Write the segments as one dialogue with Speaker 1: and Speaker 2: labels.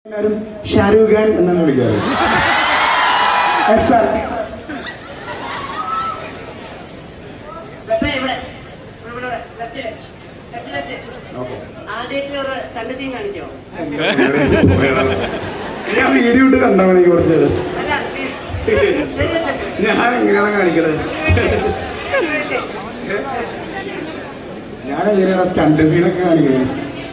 Speaker 1: എല്ലാവരും ഷാരൂഖ് ഖാൻ എന്നാണ് വിളിക്കാറ് S R
Speaker 2: ഇവിടെ ഇവിടെ ഇവിടെ ഇവിടെ ലെഫ്റ്റില് ലെഫ്റ്റ് ലെഫ്റ്റ്
Speaker 1: ഓക്കെ
Speaker 2: ആദ്യം ഒരു സ്റ്റണ്ട് സീൻ കാണിക്കോ
Speaker 1: ഞാൻ വീഡിയോ ഇട്ട് കണ്ടാ മതി കുറച്ച്
Speaker 2: അല്ല പ്ലീസ്
Speaker 1: ഞാൻ എങ്ങനെയാണ് കാണിക്കണത് ഞാൻ എങ്ങനെയാണ് സ്റ്റണ്ട് സീനൊക്കെ കാണിക്കുന്നത്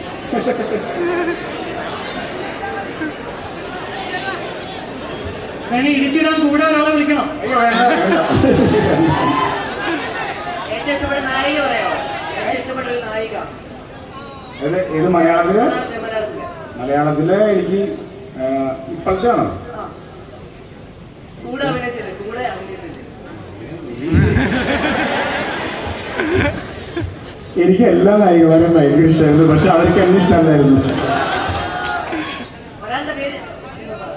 Speaker 3: വേണേ ഇടിച്ചിടാൻ കൂടെ ഒരാളെ വിളിക്കണം
Speaker 1: അയ്യോ, വേണ്ട, വേണ്ട.
Speaker 2: ഏറ്റവും ഇഷ്ടപ്പെട്ട നായിക പറയാമോ ഏറ്റവും ഇഷ്ടപ്പെട്ട ഒരു നായിക
Speaker 1: ഇത് ഇത് മലയാളത്തില്
Speaker 2: മലയാളത്തില് മലയാളത്തില്
Speaker 1: മലയാളത്തില് എനിക്ക് ആ, ഇപ്പോഴത്തെ ആണോ
Speaker 2: ആ കൂടെ അഭിനയിച്ചില്ലേ കൂടെ അഭിനയിച്ചില്ലേ
Speaker 1: എനിക്ക് എല്ലാ നായികമാരും ഭയങ്കര ഇഷ്ടമായിരുന്നു പക്ഷെ അവർക്ക് എന്നെ ഇഷ്ടമല്ലായിരുന്നു
Speaker 2: ഒരാളുടെ പേര് എന്ന് പറ.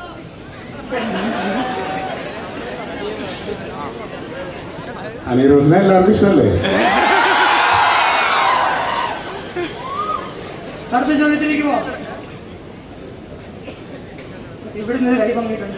Speaker 1: അനീറോസിനെ എല്ലാവർക്കും ഇഷ്ടമല്ലേ
Speaker 3: അടുത്ത ചോദ്യത്തിലേക്ക് പോവാം ഇവിടുന്ന് കൈ പങ്കിട്ടുണ്ട്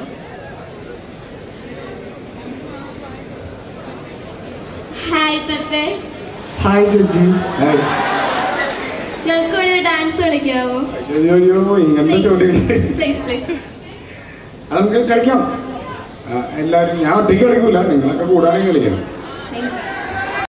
Speaker 4: ഹായ് പെപ്പെ
Speaker 1: ഹായ് ചേച്ചി ഹായ്
Speaker 4: ഞങ്ങൾക്ക് ഒരു ഡാൻസ് കളിക്കാവോ
Speaker 1: അയ്യോ അയ്യോ ഇങ്ങനത്തെ ചോദ്യം
Speaker 4: പ്ലീസ് പ്ലീസ്
Speaker 1: അത് നമുക്ക് കളിക്കാം ആ, എല്ലാവരും ഞാൻ ഒറ്റയ്ക്ക് കളിക്കൂല നിങ്ങളൊക്കെ കൂടാതെ കളിക്കണം
Speaker 4: താങ്ക് യു